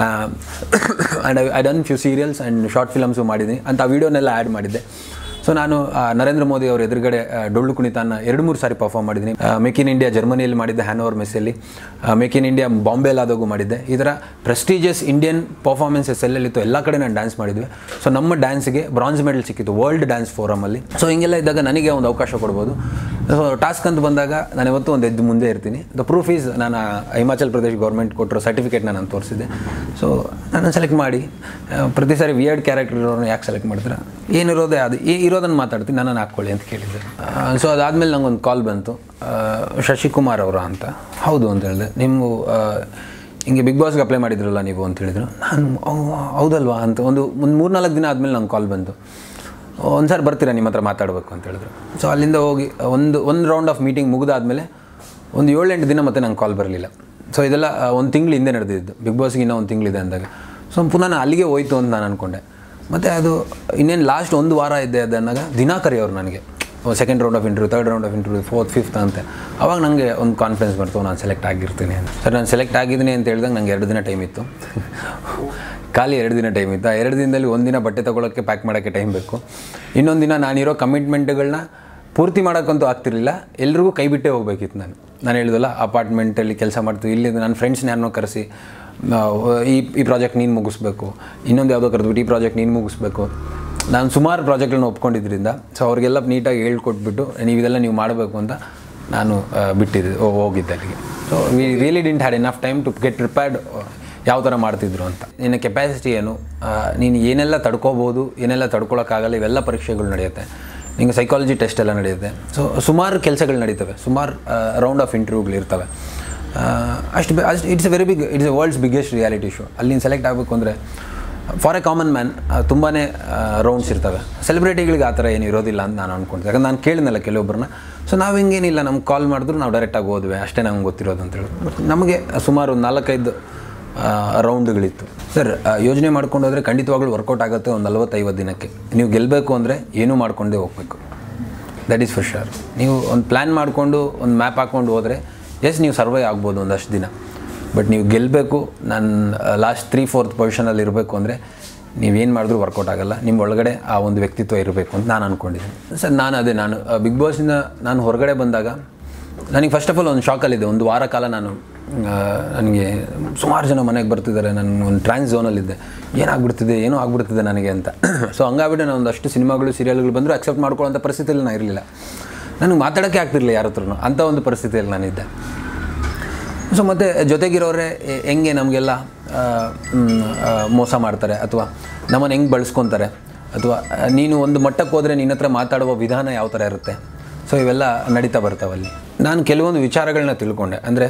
Speaker 3: and I done few serials and short films ಮಾಡಿದ್ದೀನಿ ಅಂತ ಆ ವೀಡಿಯೋನೆಲ್ಲ ಆ್ಯಡ್ ಮಾಡಿದ್ದೆ ಸೊ ನಾನು ಆ, ನರೇಂದ್ರ ಮೋದಿ ಅವ್ರ ಎದುರುಗಡೆ ಆ, ಡೊಳ್ಳು ಕುಣಿತನ ಎರಡು ಮೂರು ಸಾರಿ ಪರ್ಫಾರ್ಮ್ ಮಾಡಿದ್ದೀನಿ ಮೇಕ್ ಇನ್ ಇಂಡಿಯಾ ಜರ್ಮನಿಯಲ್ಲಿ ಮಾಡಿದ್ದೆ ಹ್ಯಾನೋವರ್ ಮೆಸ್ಸಲ್ಲಿ ಮೇಕ್ ಇನ್ ಇಂಡಿಯಾ ಬಾಂಬೆಲ್ ಆದಾಗೂ ಮಾಡಿದ್ದೆ ಈ ಥರ ಪ್ರೆಸ್ಟೀಜಿಯಸ್ ಇಂಡಿಯನ್ ಪರ್ಫಾರ್ಮೆನ್ಸಸ್ ಎಲ್ಲೆಲ್ಲಿತ್ತು ಎಲ್ಲ ಕಡೆ ನಾನು ಡ್ಯಾನ್ಸ್ ಮಾಡಿದ್ವಿ ಸೊ ನಮ್ಮ ಡ್ಯಾನ್ಸ್ಗೆ ಬ್ರಾಂಜ್ ಮೆಡಲ್ ಸಿಕ್ಕಿತ್ತು ವರ್ಲ್ಡ್ ಡ್ಯಾನ್ಸ್ ಫೋರಮಲ್ಲಿ ಸೊ ಹಿಂಗೆಲ್ಲ ಇದ್ದಾಗ ನನಗೆ ಒಂದು ಅವಕಾಶ ಕೊಡ್ಬೋದು ಸೊ ಟಾಸ್ಕ್ ಅಂತ ಬಂದಾಗ ನಾನು ಇವತ್ತು ಒಂದು ಎದ್ದು ಮುಂದೆ ಇರ್ತೀನಿ ದ ಪ್ರೂಫ್ ಈಸ್ ನಾನು ಹಿಮಾಚಲ್ ಪ್ರದೇಶ್ ಗೌರ್ಮೆಂಟ್ ಕೊಟ್ಟಿರೋ ಸರ್ಟಿಫಿಕೇಟ್ನ ನಾನು ತೋರಿಸಿದ್ದೆ ಸೊ ನಾನು ಸೆಲೆಕ್ಟ್ ಮಾಡಿ ಆ, ಪ್ರತಿ ಸಾರಿ ವಿಯರ್ಡ್ ಕ್ಯಾರೆಕ್ಟರ್ ಇರೋರನ್ನ ಯಾಕೆ ಸೆಲೆಕ್ಟ್ ಮಾಡ್ತೀರಾ ಏನಿರೋದೇ ಅದು ಈ ಇರೋದನ್ನು ಮಾತಾಡ್ತೀನಿ ನನ್ನನ್ನು ಹಾಕ್ಕೊಳ್ಳಿ ಅಂತ ಕೇಳಿದ್ದೆ ಸೊ ಅದಾದಮೇಲೆ ನಂಗೊಂದು ಕಾಲ್ ಬಂತು ಆ, ಶಶಿಕುಮಾರ್ ಅವರ ಅಂತ ಹೌದು ಅಂತ ಹೇಳಿದೆ ನೀವು ಆ, ಹಿಂಗೆ ಬಿಗ್ ಬಾಸ್ಗೆ ಅಪ್ಲೈ ಮಾಡಿದ್ರಲ್ಲ ನೀವು ಅಂತ ಹೇಳಿದ್ರು ನಾನು "ಓ, ಹೌದಲ್ವಾ ಅಂತ ಒಂದು ಒಂದು ಮೂರ್ನಾಲ್ಕು ದಿನ ಆದಮೇಲೆ ನಂಗೆ ಕಾಲ್ ಬಂತು ಒಂದು ಸಾರಿ ಬರ್ತೀರಾ ನಿಮ್ಮ ಹತ್ರ ಮಾತಾಡಬೇಕು ಅಂತ ಹೇಳಿದ್ರು ಸೊ ಅಲ್ಲಿಂದ ಹೋಗಿ ಒಂದು ಒಂದು ರೌಂಡ್ ಆಫ್ ಮೀಟಿಂಗ್ ಮುಗಿದಾದ್ಮೇಲೆ ಒಂದು ಏಳೆಂಟು ದಿನ ಮತ್ತೆ ನಂಗೆ ಕಾಲ್ ಬರಲಿಲ್ಲ ಸೊ ಇದೆಲ್ಲ ಒಂದು ತಿಂಗಳು ಹಿಂದೆ ನಡೆದಿದ್ದು ಬಿಗ್ ಬಾಸ್ಗೆ ಇನ್ನೂ ಒಂದು ತಿಂಗಳಿದೆ ಅಂದಾಗ ಸೊ ಪುನಃ ನಾನು ಅಲ್ಲಿಗೆ ಹೋಯ್ತು ಅಂತ ನಾನು ಅಂದ್ಕೊಂಡೆ ಮತ್ತು ಅದು ಇನ್ನೇನು ಲಾಸ್ಟ್ ಒಂದು ವಾರ ಇದ್ದೆ ಅದನ್ನಾಗ ದಿನ ಕರೆಯೋರು ನನಗೆ second round of interview third round of interview fourth fifth ಅಂತ ಅವಾಗ ನನಗೆ ಒಂದು ಕಾನ್ಫಿಡೆನ್ಸ್ ಬರ್ತು ನಾನು ಸೆಲೆಕ್ಟ್ ಆಗಿರ್ತೀನಿ ಅಂತ ಸರ್ ನಾನು ಸೆಲೆಕ್ಟ್ ಆಗಿದ್ದೀನಿ ಅಂತ ಹೇಳಿದಾಗ ನಂಗೆ ಎರಡು ದಿನ ಟೈಮ್ ಇತ್ತು ಖಾಲಿ ಎರಡು ದಿನ ಟೈಮ್ ಇತ್ತು ಆ ಎರಡು ದಿನದಲ್ಲಿ ಒಂದಿನ ಬಟ್ಟೆ ತೊಗೊಳಕ್ಕೆ ಪ್ಯಾಕ್ ಮಾಡೋಕ್ಕೆ ಟೈಮ್ ಬೇಕು ಇನ್ನೊಂದು ದಿನ ನಾನಿರೋ ಕಮಿಟ್ಮೆಂಟ್ಗಳನ್ನ ಪೂರ್ತಿ ಮಾಡೋಕ್ಕಂತೂ ಆಗ್ತಿರ್ಲಿಲ್ಲ ಎಲ್ರಿಗೂ ಕೈ ಬಿಟ್ಟೇ ಹೋಗ್ಬೇಕಿತ್ತು ನಾನು ನಾನು ಹೇಳಿದಲ್ಲ ಅಪಾರ್ಟ್ಮೆಂಟಲ್ಲಿ ಕೆಲಸ ಮಾಡ್ತೀವಿ ಇಲ್ಲಿ ನನ್ನ ಫ್ರೆಂಡ್ಸ್ನ ಯಾರನ್ನೋ ಕರೆಸಿ ಆ, ಈ ಈ ಪ್ರಾಜೆಕ್ಟ್ ನೀನು ಮುಗಿಸ್ಬೇಕು ಇನ್ನೊಂದು ಯಾವುದೋ ಕರೆದ್ಬಿಟ್ಟು ಈ ಪ್ರಾಜೆಕ್ಟ್ ನೀನು ಮುಗಿಸ್ಬೇಕು ನಾನು ಸುಮಾರು ಪ್ರಾಜೆಕ್ಟ್ಗಳನ್ನ ಒಪ್ಕೊಂಡಿದ್ದರಿಂದ ಸೊ ಅವ್ರಿಗೆಲ್ಲ ನೀಟಾಗಿ ಹೇಳ್ಕೊಟ್ಬಿಟ್ಟು ನೀವು ಇದೆಲ್ಲ ನೀವು ಮಾಡಬೇಕು ಅಂತ ನಾನು ಆ, ಬಿಟ್ಟಿದ್ದೆ ಹೋ- ಹೋಗಿದ್ದೆ ಅಲ್ಲಿಗೆ so we really didn't had enough time to get prepared ಯಾವ ಥರ ಮಾಡ್ತಿದ್ರು ಅಂತ ನಿನ್ನ ಕೆಪಾಸಿಟಿ ಏನು ಆ, ನೀನು ಏನೆಲ್ಲ ತಡ್ಕೋಬೋದು ಏನೆಲ್ಲ ತಡ್ಕೊಳಕ್ಕಾಗಲ್ಲ ಇವೆಲ್ಲ ಪರೀಕ್ಷೆಗಳು ನಡೆಯುತ್ತೆ ನಿಮಗೆ ಸೈಕಾಲಜಿ ಟೆಸ್ಟ್ ಎಲ್ಲ ನಡೆಯುತ್ತೆ ಸೊ ಸುಮಾರು ಕೆಲಸಗಳು ನಡೀತವೆ ಸುಮಾರು ರೌಂಡ್ ಆಫ್ ಇಂಟರ್ವ್ಯೂಗಳು ಇರ್ತವೆ ಅಷ್ಟು ಬೆ- ಅಷ್ಟು it's a very big it's a world's biggest reality show ಅಲ್ಲಿ ನೀನು ಸೆಲೆಕ್ಟ್ ಆಗಬೇಕು ಅಂದರೆ ಫಾರ್ ಎ ಕಾಮನ್ ಮ್ಯಾನ್ ತುಂಬಾ ರೌಂಡ್ಸ್ ಇರ್ತವೆ ಸೆಲೆಬ್ರಿಟಿಗಳಿಗೆ ಆ ಥರ ಏನು ಇರೋದಿಲ್ಲ ಅಂತ ನಾನು ಅನ್ಕೊಂತೀನಿ ಯಾಕಂದ್ರೆ ನಾನು ಕೇಳಿದ್ನಲ್ಲ ಕೆಲವೊಬ್ಬರನ್ನ ಸೊ ನಾವು ಹಿಂಗೇನಿಲ್ಲ ನಮ್ಗೆ ಕಾಲ್ ಮಾಡಿದ್ರು ನಾವು ಡೈರೆಕ್ಟಾಗಿ ಹೋದ್ವಿ ಅಷ್ಟೇ ನಮ್ಗೆ ಗೊತ್ತಿರೋದು ಅಂತೇಳಿ ಬಟ್ ನಮಗೆ ಸುಮಾರು ಒಂದು ನಾಲ್ಕೈದು ಆ, ರೌಂಡ್ಗಳಿತ್ತು ಸರ್ ಆ, ಯೋಜನೆ ಮಾಡ್ಕೊಂಡು ಹೋದರೆ ಖಂಡಿತವಾಗ್ಲೂ ವರ್ಕೌಟ್ ಆಗುತ್ತೆ ಒಂದು ನಲವತ್ತೈವತ್ತು ದಿನಕ್ಕೆ ನೀವು ಗೆಲ್ಲಬೇಕು ಅಂದರೆ ಏನೂ ಮಾಡ್ಕೊಂಡೇ ಹೋಗಬೇಕು ದಟ್ ಈಸ್ ಫಾರ್ ಶೋರ್ ನೀವು ಒಂದು ಪ್ಲ್ಯಾನ್ ಮಾಡಿಕೊಂಡು ಒಂದು ಮ್ಯಾಪ್ ಹಾಕ್ಕೊಂಡು ಹೋದರೆ ಎಸ್ ನೀವು ಸರ್ವೈ ಆಗ್ಬೋದು ಒಂದಷ್ಟು ದಿನ ಬಟ್ ನೀವು ಗೆಲ್ಲಬೇಕು ನಾನು ಲಾಸ್ಟ್ ತ್ರೀ ಫೋರ್ತ್ ಪೊಸಿಷನಲ್ಲಿ ಇರಬೇಕು ಅಂದರೆ ನೀವೇನು ಮಾಡಿದ್ರೂ ವರ್ಕೌಟ್ ಆಗಲ್ಲ ನಿಮ್ಮ ಒಳಗಡೆ ಆ ಒಂದು ವ್ಯಕ್ತಿತ್ವ ಇರಬೇಕು ಅಂತ ನಾನು ಅಂದ್ಕೊಂಡಿದ್ದೀನಿ ಸರ್ ನಾನು ಅದೇ ನಾನು ಬಿಗ್ ಬಾಸಿಂದ ನಾನು ಹೊರಗಡೆ ಬಂದಾಗ ನನಗೆ ಫಸ್ಟ್ ಆಫ್ ಆಲ್ ಒಂದು ಶಾಕಲ್ಲಿದೆ ಒಂದು ವಾರ ಕಾಲ ನಾನು ಆ, ನನಗೆ ಸುಮಾರು ಜನ ಮನೆಗೆ ಬರ್ತಿದ್ದಾರೆ ನಾನು ಒಂದು ಟ್ರಾನ್ಸ್ ಝೋನಲ್ಲಿದ್ದೆ ಏನಾಗ್ಬಿಡ್ತಿದೆ ಏನೋ ಆಗ್ಬಿಡ್ತಿದೆ ನನಗೆ ಅಂತ ಸೊ ಹಂಗಾಗ್ಬಿಟ್ಟು ನಾನು ಒಂದಷ್ಟು ಸಿನಿಮಾಗಳು ಸೀರಿಯಲ್ಗಳು ಬಂದರೂ ಅಕ್ಸೆಪ್ಟ್ ಮಾಡ್ಕೊಳ್ಳೋಂಥ ಪರಿಸ್ಥಿತಿಯಲ್ಲಿ ನಾನು ಇರಲಿಲ್ಲ ನನಗೆ ಮಾತಾಡೋಕ್ಕೆ ಆಗ್ತಿರಲಿಲ್ಲ ಯಾರ ಹತ್ರನೂ ಅಂಥ ಒಂದು ಪರಿಸ್ಥಿತಿಯಲ್ಲಿ ನಾನಿದ್ದೆ ಸೊ ಮತ್ತು ಜೊತೆಗಿರೋರೆ ಎ- ಹೆಂಗೆ ನಮಗೆಲ್ಲ ಆ, ಮ್, ಆ, ಮೋಸ ಮಾಡ್ತಾರೆ ಅಥವಾ ನಮ್ಮನ್ನು ಹೆಂಗೆ ಬಳಸ್ಕೊತಾರೆ ಅಥವಾ ಆ, ನೀನು ಒಂದು ಮಟ್ಟಕ್ಕೆ ಹೋದರೆ ನಿನ್ನ ಹತ್ರ ಮಾತಾಡುವ ವಿಧಾನ ಯಾವ ಥರ ಇರುತ್ತೆ ಸೊ ಇವೆಲ್ಲ ನಡೀತಾ ಬರ್ತಾವಲ್ಲಿ ನಾನು ಕೆಲವೊಂದು ವಿಚಾರಗಳನ್ನ ತಿಳ್ಕೊಂಡೆ ಅಂದರೆ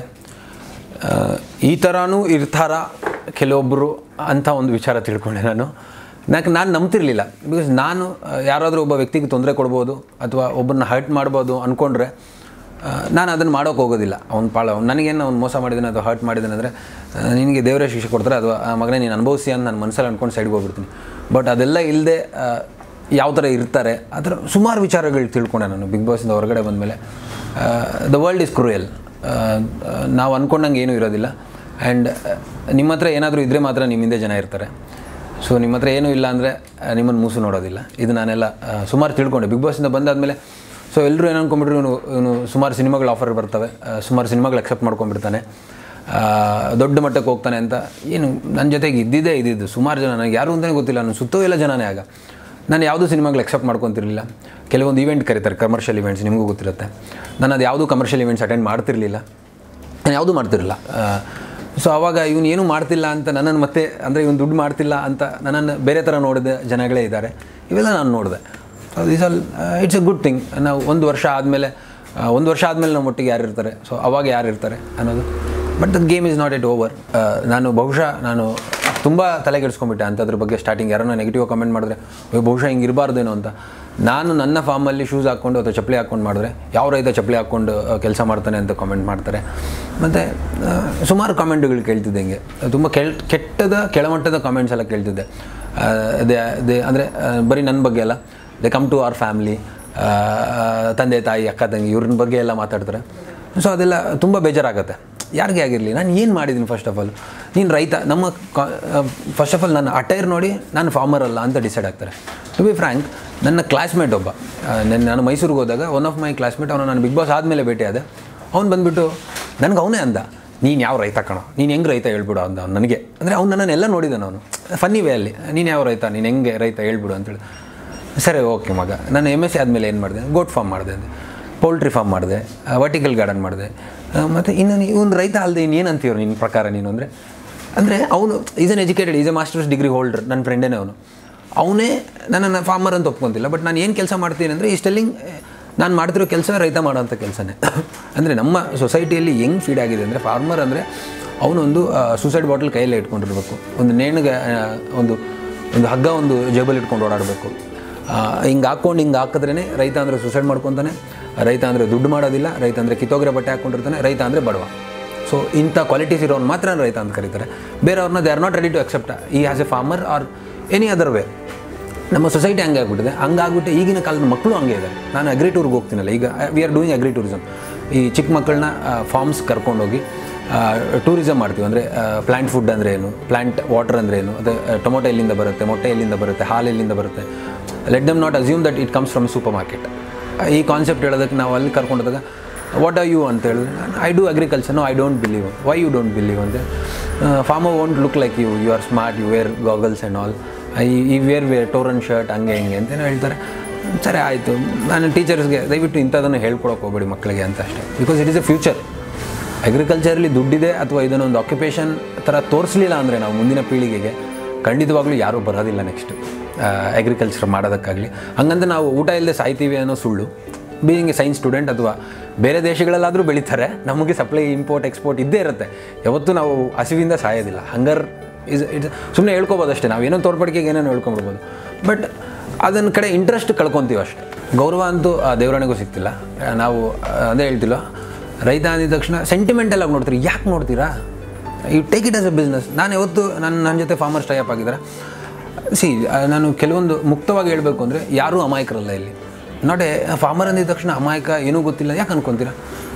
Speaker 3: ಈ ಥರನೂ ಇರ್ತಾರ ಕೆಲವೊಬ್ಬರು ಅಂತ ಒಂದು ವಿಚಾರ ತಿಳ್ಕೊಂಡೆ ನಾನು ಯಾಕೆ ನಾನು ನಂಬ್ತಿರ್ಲಿಲ್ಲ ಬಿಕಾಸ್ ನಾನು ಆ, ಯಾರಾದರೂ ಒಬ್ಬ ವ್ಯಕ್ತಿಗೆ ತೊಂದರೆ ಕೊಡ್ಬೋದು ಅಥವಾ ಒಬ್ಬರನ್ನ ಹರ್ಟ್ ಮಾಡ್ಬೋದು ಅಂದ್ಕೊಂಡ್ರೆ ಆ, ನಾನು ಅದನ್ನು ಮಾಡೋಕೆ ಹೋಗೋದಿಲ್ಲ ಅವ್ನು ಪಾಳ ಅವ್ನು ನನಗೇನು ಅವ್ನು ಮೋಸ ಮಾಡಿದ್ದಾನೆ ಅಥವಾ ಹರ್ಟ್ ಮಾಡಿದ್ದಾನೆ ಅಂದರೆ ನಿನಗೆ ದೇವರೇ ಶಿಕ್ಷೆ ಕೊಡ್ತಾರೆ ಅಥವಾ ಆ ಮಗನೇ ನೀನು ಅನುಭವಿಸಿ ಅಂತ ನಾನು ಮನಸ್ಸಲ್ಲಿ ಅಂದ್ಕೊಂಡು ಸೈಡ್ಗೆ ಹೋಗ್ಬಿಡ್ತೀನಿ ಬಟ್ ಅದೆಲ್ಲ ಇಲ್ಲದೆ ಯಾವ ಥರ ಇರ್ತಾರೆ ಆ ಥರ ಸುಮಾರು ವಿಚಾರಗಳು ತಿಳ್ಕೊಂಡೆ ನಾನು ಬಿಗ್ ಬಾಸಿಂದ ಹೊರಗಡೆ ಬಂದಮೇಲೆ ದ ವರ್ಲ್ಡ್ ಈಸ್ ಕ್ರೂಯಲ್ ನಾವು ಅಂದ್ಕೊಂಡಂಗೆ ಏನೂ ಇರೋದಿಲ್ಲ ಆ್ಯಂಡ್ ನಿಮ್ಮ ಹತ್ರ ಏನಾದರೂ ಇದ್ದರೆ ಮಾತ್ರ ನಿಮ್ಮ ಹಿಂದೆ ಜನ ಇರ್ತಾರೆ ಸೊ ನಿಮ್ಮ ಹತ್ರ ಏನೂ ಇಲ್ಲ ಅಂದರೆ ನಿಮ್ಮನ್ನು ಮೂಸು ನೋಡೋದಿಲ್ಲ ಇದು ನಾನೆಲ್ಲ ಆ, ಸುಮಾರು ತಿಳ್ಕೊಂಡೆ ಬಿಗ್ ಬಾಸಿಂದ ಬಂದಾದಮೇಲೆ ಸೊ ಎಲ್ಲರೂ ಏನು ಅನ್ಕೊಂಡ್ಬಿಟ್ರು ಇವನು ಇವನು ಸುಮಾರು ಸಿನಿಮಾಗಳು ಆಫರ್ ಬರ್ತವೆ ಆ, ಸುಮಾರು ಸಿನಿಮಾಗಳು ಅಕ್ಸೆಪ್ಟ್ ಮಾಡ್ಕೊಂಡ್ಬಿಡ್ತಾನೆ ಆ, ದೊಡ್ಡ ಮಟ್ಟಕ್ಕೆ ಹೋಗ್ತಾನೆ ಅಂತ ಏನು ನನ್ನ ಜೊತೆಗೆ ಇದ್ದಿದ್ದೇ ಇದ್ದಿದ್ದು ಸುಮಾರು ಜನ ನನಗೆ ಯಾರು ಅಂತಲೇ ಗೊತ್ತಿಲ್ಲ ನಾನು ಸುತ್ತೋ ಎಲ್ಲ ಜನನೇ ಆಗ ನಾನು ಯಾವುದೂ ಸಿನಿಮಾಗಳು ಅಕ್ಸೆಪ್ಟ್ ಮಾಡ್ಕೊತಿರ್ಲಿಲ್ಲ ಕೆಲವೊಂದು ಇವೆಂಟ್ ಕರೀತಾರೆ ಕಮರ್ಷಿಯಲ್ ಇವೆಂಟ್ಸ್ ನಿಮಗೂ ಗೊತ್ತಿರುತ್ತೆ ನಾನು ಅದು ಯಾವುದೂ ಕಮರ್ಷಿಯಲ್ ಇವೆಂಟ್ಸ್ ಅಟೆಂಡ್ ಮಾಡ್ತಿರ್ಲಿಲ್ಲ ನಾನು ಯಾವುದೂ ಮಾಡ್ತಿರಲಿಲ್ಲ ಸೊ ಅವಾಗ ಇವನು ಏನೂ ಮಾಡ್ತಿಲ್ಲ ಅಂತ ನನ್ನನ್ನು ಮತ್ತೆ ಅಂದರೆ ಇವನು ದುಡ್ಡು ಮಾಡ್ತಿಲ್ಲ ಅಂತ ನನ್ನನ್ನು ಬೇರೆ ಥರ ನೋಡಿದ ಜನಗಳೇ ಇದ್ದಾರೆ ಇವೆಲ್ಲ ನಾನು ನೋಡಿದೆ so this all it's a good thing ನಾವು ಒಂದು ವರ್ಷ ಆದಮೇಲೆ ಒಂದು ವರ್ಷ ಆದಮೇಲೆ ನಮ್ಮ ಒಟ್ಟಿಗೆ ಯಾರು ಇರ್ತಾರೆ ಸೊ ಅವಾಗ ಯಾರು ಇರ್ತಾರೆ ಅನ್ನೋದು but the game is not at over ನಾನು ಬಹುಶಃ ನಾನು ತುಂಬ ತಲೆಗೆಡ್ಸ್ಕೊಂಡ್ಬಿಟ್ಟೆ ಅಂಥದ್ರ ಬಗ್ಗೆ ಸ್ಟಾರ್ಟಿಂಗ್ ಯಾರನ್ನ ನೆಗೆಟಿವ್ ಕಮೆಂಟ್ ಮಾಡಿದ್ರೆ ಅಯ್ಯೋ ಬಹುಶಃ ಹಿಂಗೆ ಇರಬಾರ್ದೇನೋ ಅಂತ ನಾನು ನನ್ನ ಫಾರ್ಮಲ್ಲಿ ಶೂಸ್ ಹಾಕ್ಕೊಂಡು ಅಥವಾ ಚಪ್ಪಲಿ ಹಾಕ್ಕೊಂಡು ಮಾಡಿದ್ರೆ ಯಾವ ರೈತ ಚಪ್ಪಲಿ ಹಾಕ್ಕೊಂಡು ಕೆಲಸ ಮಾಡ್ತಾನೆ ಅಂತ ಕಾಮೆಂಟ್ ಮಾಡ್ತಾರೆ ಮತ್ತು ಸುಮಾರು ಕಾಮೆಂಟ್ಗಳು ಕೇಳ್ತಿದ್ದೆ ಹಿಂಗೆ ತುಂಬ ಕೆಲ್ ಕೆಟ್ಟದ ಕೆಳಮಟ್ಟದ ಕಾಮೆಂಟ್ಸ್ ಎಲ್ಲ ಕೇಳ್ತಿದ್ದೆ ಅದೇ ಅದೇ ಅಂದರೆ ಬರೀ ನನ್ನ ಬಗ್ಗೆ ಅಲ್ಲ they come to our family ತಂದೆ ತಾಯಿ ಅಕ್ಕ ತಂಗಿ ಇವ್ರನ್ನ ಬಗ್ಗೆ ಎಲ್ಲ ಮಾತಾಡ್ತಾರೆ ಸೊ ಅದೆಲ್ಲ ತುಂಬ ಬೇಜಾರಾಗುತ್ತೆ ಯಾರಿಗೆ ಆಗಿರಲಿ ನಾನು ಏನು ಮಾಡಿದ್ದೀನಿ ಫಸ್ಟ್ ಆಫ್ ಆಲ್ ನೀನು ರೈತ ನಮ್ಮ ಫಸ್ಟ್ ಆಫ್ ಆಲ್ ನನ್ನ ಅಟೈರ್ ನೋಡಿ ನಾನು ಫಾರ್ಮರ್ ಅಲ್ಲ ಅಂತ ಡಿಸೈಡ್ ಆಗ್ತಾರೆ ಟು ಬಿ ಫ್ರ್ಯಾಂಕ್ ನನ್ನ ಕ್ಲಾಸ್ಮೇಟ್ ಒಬ್ಬ ಆ, ನೆನ್ನೆ ನಾನು ಮೈಸೂರಿಗೆ ಹೋದಾಗ ಒನ್ ಆಫ್ ಮೈ ಕ್ಲಾಸ್ಮೇಟ್ ಅವನು ನಾನು ಬಿಗ್ ಬಾಸ್ ಆದಮೇಲೆ ಭೇಟಿ ಆದೆ ಅವ್ನು ಬಂದುಬಿಟ್ಟು ನನಗೆ ಅವನೇ ಅಂದ ನೀನು ಯಾವ ರೈತ ಕಣೋ ನೀನು ಹೆಂಗೆ ರೈತ ಹೇಳ್ಬಿಡು ಅಂದ ಅವ್ನು ನನಗೆ ಅಂದರೆ ಅವ್ನು ನನ್ನನ್ನೆಲ್ಲ ನೋಡಿದ್ದಾನೆ ಅವನು ಫನ್ನಿ ವೇ ಅಲ್ಲಿ ನೀನು ಯಾವ ರೈತ ನೀನು ಹೆಂಗೆ ರೈತ ಹೇಳ್ಬಿಡು ಅಂತೇಳಿ ಸರಿ ಓಕೆ ಮಗ ನಾನು ಎಮ್ ಎಸ್ ಸಿ ಆದಮೇಲೆ ಏನು ಮಾಡಿದೆ ಗೋಟ್ ಫಾರ್ಮ್ ಮಾಡಿದೆ ಅಂದೆ ಪೌಲ್ಟ್ರಿ ಫಾರ್ಮ್ ಮಾಡಿದೆ ವರ್ಟಿಕಲ್ ಗಾರ್ಡನ್ ಮಾಡಿದೆ ಮತ್ತು ಇನ್ನು ಇವನು ರೈತ ಅಲ್ಲದೆ ಇನ್ನೇನು ಅಂತೀವ್ರು ನಿನ್ನ ಪ್ರಕಾರ ನೀನು ಅಂದರೆ ಅಂದರೆ ಅವನು is an educated is a masters degree holder ನನ್ನ ಫ್ರೆಂಡೇನೆ ಅವನು ಅವನೇ ನನ್ನನ್ನು ಫಾರ್ಮರ್ ಅಂತ ಒಪ್ಕೊಂತಿಲ್ಲ ಬಟ್ ನಾನು ಏನು ಕೆಲಸ ಮಾಡ್ತೀನಿ ಅಂದರೆ ಈ ಸ್ಟೆಲ್ಲಿಂಗ್ ನಾನು ಮಾಡ್ತಿರೋ ಕೆಲಸ ರೈತ ಮಾಡೋಂಥ ಕೆಲಸನೇ ಅಂದರೆ ನಮ್ಮ ಸೊಸೈಟಿಯಲ್ಲಿ ಹೆಂಗೆ ಫೀಡ್ ಆಗಿದೆ ಅಂದರೆ ಫಾರ್ಮರ್ ಅಂದರೆ ಅವನೊಂದು ಸೂಸೈಡ್ ಬಾಟಲ್ ಕೈಯಲ್ಲೇ ಇಟ್ಕೊಂಡಿರ್ಬೇಕು ಒಂದು ನೇಣಿಗೆ ಆ, ಒಂದು ಒಂದು ಹಗ್ಗ ಒಂದು ಜೇಬಲ್ಲಿ ಇಟ್ಕೊಂಡು ಓಡಾಡಬೇಕು ಹಿಂಗೆ ಹಾಕ್ಕೊಂಡು ಹಿಂಗೆ ಹಾಕಿದ್ರೇ ರೈತ ಅಂದರೆ ಸೂಸೈಡ್ ಮಾಡ್ಕೊತಾನೆ ರೈತ ಅಂದರೆ ದುಡ್ಡು ಮಾಡೋದಿಲ್ಲ ರೈತ ಅಂದರೆ ಕಿತ್ತೋಗಿರೋ ಬಟ್ಟೆ ಹಾಕ್ಕೊಂಡಿರ್ತಾನೆ ರೈತ ಅಂದರೆ ಬಡವ ಸೊ ಇಂಥ ಕ್ವಾಲಿಟೀಸ್ ಇರೋನು ಮಾತ್ರ ರೈತ ಅಂತ ಕರೀತಾರೆ ಬೇರೆಯವ್ರನ್ನ they are not ready to accept ಈ as a farmer or any other way ನಮ್ಮ ಸೊಸೈಟಿ ಹಂಗೆ ಆಗ್ಬಿಟ್ಟಿದೆ ಹಂಗಾಗ್ಬಿಟ್ಟು ಈಗಿನ ಕಾಲದ ಮಕ್ಕಳು ಹಂಗೆ ಇದೆ ನಾನು ಅಗ್ರಿ ಟೂರ್ಗೆ ಹೋಗ್ತೀನಲ್ಲ ಈಗ we are doing agri tourism ಈ ಚಿಕ್ಕ ಮಕ್ಕಳನ್ನ ಫಾರ್ಮ್ಸ್ ಕರ್ಕೊಂಡೋಗಿ ಟೂರಿಸಮ್ ಮಾಡ್ತೀವಿ ಅಂದರೆ ಪ್ಲ್ಯಾಂಟ್ ಫುಡ್ ಅಂದರೆ ಏನು ಪ್ಲ್ಯಾಂಟ್ ವಾಟರ್ ಅಂದರೆ ಏನು ಅದೇ ಟೊಮೊಟೊ ಎಲ್ಲಿಂದ ಬರುತ್ತೆ ಮೊಟ್ಟೆ ಎಲ್ಲಿಂದ ಬರುತ್ತೆ ಹಾಲು ಎಲ್ಲಿಂದ ಬರುತ್ತೆ let them not assume that it comes from super market ಈ ಕಾನ್ಸೆಪ್ಟ್ ಹೇಳೋದಕ್ಕೆ ನಾವು ಅಲ್ಲಿ ಕರ್ಕೊಂಡೋದಾಗ ವಾಟ್ ಆರ್ ಯು ಅಂತ ಹೇಳಿದ್ರೆ I do agriculture no I don't believe why you don't believe ಅಂತ farmer won't look like you you are smart you wear goggles and all ಈ ಈ ವೇರ್ ವೇರ್ ಟೋರನ್ ಶರ್ಟ್ ಹಂಗೆ ಹಿಂಗೆ ಅಂತ ಹೇಳ್ತಾರೆ ಸರಿ ಆಯಿತು ನಾನು ಟೀಚರ್ಸ್ಗೆ ದಯವಿಟ್ಟು ಇಂಥದನ್ನು ಹೇಳ್ಕೊಳಕ್ಕೆ ಹೋಗ್ಬೇಡಿ ಮಕ್ಕಳಿಗೆ ಅಂತ ಅಷ್ಟೇ because it is a future ಅಗ್ರಿಕಲ್ಚರಲ್ಲಿ ದುಡ್ಡಿದೆ ಅಥವಾ ಇದನ್ನೊಂದು ಆಕ್ಯುಪೇಷನ್ ಥರ ತೋರಿಸಲಿಲ್ಲ ಅಂದರೆ ನಾವು ಮುಂದಿನ ಪೀಳಿಗೆಗೆ ಖಂಡಿತವಾಗ್ಲೂ ಯಾರೂ ಬರೋದಿಲ್ಲ ನೆಕ್ಸ್ಟ್ ಅಗ್ರಿಕಲ್ಚರ್ ಮಾಡೋದಕ್ಕಾಗಲಿ ಹಂಗಂದ್ರೆ ನಾವು ಊಟ ಇಲ್ಲದೆ ಸಾಯ್ತೀವಿ ಅನ್ನೋ ಸುಳ್ಳು ಬೀಯಿಂಗ್ ಎ ಸೈನ್ಸ್ ಸ್ಟೂಡೆಂಟ್ ಅಥವಾ ಬೇರೆ ದೇಶಗಳಲ್ಲಾದರೂ ಬೆಳೀತಾರೆ ನಮಗೆ ಸಪ್ಲೈ ಇಂಪೋರ್ಟ್ ಎಕ್ಸ್ಪೋರ್ಟ್ ಇದ್ದೇ ಇರುತ್ತೆ ಯಾವತ್ತೂ ನಾವು ಹಸಿವಿಂದ ಸಾಯೋದಿಲ್ಲ ಹಂಗರ್ ಇಸ್ ಇಟ್ಸ್ ಸುಮ್ಮನೆ ಹೇಳ್ಕೊಬೋದು ಅಷ್ಟೇ ನಾವು ಏನೋ ತೋರ್ಪಡಿಕೆಗೆ ಏನೇನೋ ಹೇಳ್ಕೊಂಬಿಡ್ಬೋದು ಬಟ್ ಅದನ್ನ ಕಡೆ ಇಂಟ್ರೆಸ್ಟ್ ಕಳ್ಕೊತೀವಿ ಅಷ್ಟೇ ಗೌರವ ಅಂತೂ ಆ ದೇವರಣಿಗೂ ಸಿಗ್ತಿಲ್ಲ ಆ, ನಾವು ಆ, ಅದೇ ಹೇಳ್ತಿಲ್ಲ ರೈತ ಅಂದಿದ ತಕ್ಷಣ ಸೆಂಟಿಮೆಂಟಲ್ ಆಗಿ ನೋಡ್ತೀರಿ ಯಾಕೆ ನೋಡ್ತೀರಾ you take it as a business ನಾನು ಯಾವತ್ತು ನನ್ನ ನನ್ನ ಜೊತೆ ಫಾರ್ಮರ್ಸ್ ಟೈಪ್ ಆಗಿದ್ದಾರೆ ಸಿ ನಾನು ಕೆಲವೊಂದು ಮುಕ್ತವಾಗಿ ಹೇಳಬೇಕು ಅಂದರೆ ಯಾರೂ ಅಮಾಯಕರಲ್ಲ ಇಲ್ಲಿ ನಾಟ್ ಎ ಫಾರ್ಮರ್ ಅಂದಿದ ತಕ್ಷಣ ಅಮಾಯಕ ಏನೂ ಗೊತ್ತಿಲ್ಲ ಯಾಕೆ ಅನ್ಕೊತೀರಾ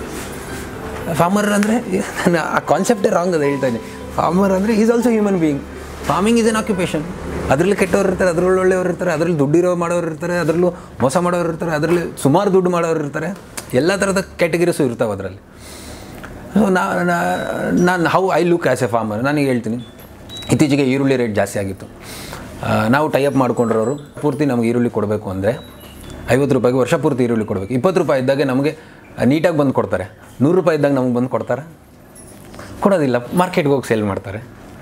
Speaker 3: ಫಾರ್ಮರ್ ಅಂದರೆ ನಾನು ಆ ಕಾನ್ಸೆಪ್ಟೇ ರಾಂಗ್ ಅದು ಹೇಳ್ತಾ ಇದ್ದೀನಿ ಫಾರ್ಮರ್ ಅಂದರೆ is also human being farming is an occupation ಅದರಲ್ಲಿ ಕೆಟ್ಟವ್ರು ಇರ್ತಾರೆ ಅದರಲ್ಲಿ ಒಳ್ಳೆಯವ್ರು ಇರ್ತಾರೆ ಅದರಲ್ಲಿ ದುಡ್ಡಿರೋ ಮಾಡೋರು ಇರ್ತಾರೆ ಅದರಲ್ಲೂ ಮೋಸ ಮಾಡೋರು ಇರ್ತಾರೆ ಅದರಲ್ಲಿ ಸುಮಾರು ದುಡ್ಡು ಮಾಡೋರು ಇರ್ತಾರೆ ಎಲ್ಲ ಥರದ ಕ್ಯಾಟಗರೀಸು ಇರ್ತಾವೆ ಅದರಲ್ಲಿ ಸೊ ನಾನು how I look as a farmer ನಾನೀಗ ಹೇಳ್ತೀನಿ ಇತ್ತೀಚೆಗೆ ಈರುಳ್ಳಿ ರೇಟ್ ಜಾಸ್ತಿ ಆಗಿತ್ತು ಆ, ನಾವು ಟೈಅಪ್ ಮಾಡ್ಕೊಂಡಿರೋರು ಪೂರ್ತಿ ನಮಗೆ ಈರುಳ್ಳಿ ಕೊಡಬೇಕು ಅಂದರೆ ಐವತ್ತು ರೂಪಾಯಿಗೆ ವರ್ಷ ಪೂರ್ತಿ ಈರುಳ್ಳಿ ಕೊಡಬೇಕು ಇಪ್ಪತ್ತು ರೂಪಾಯಿ ಇದ್ದಾಗೆ ನಮಗೆ ನೀಟಾಗಿ ಬಂದು ಕೊಡ್ತಾರೆ ನೂರು ರೂಪಾಯಿ ಇದ್ದಾಗ ನಮಗೆ ಬಂದು ಕೊಡ್ತಾರೆ ಕೊಡೋದಿಲ್ಲ ಮಾರ್ಕೆಟ್ಗೆ ಹೋಗಿ ಸೇಲ್ ಮಾಡ್ತಾರೆ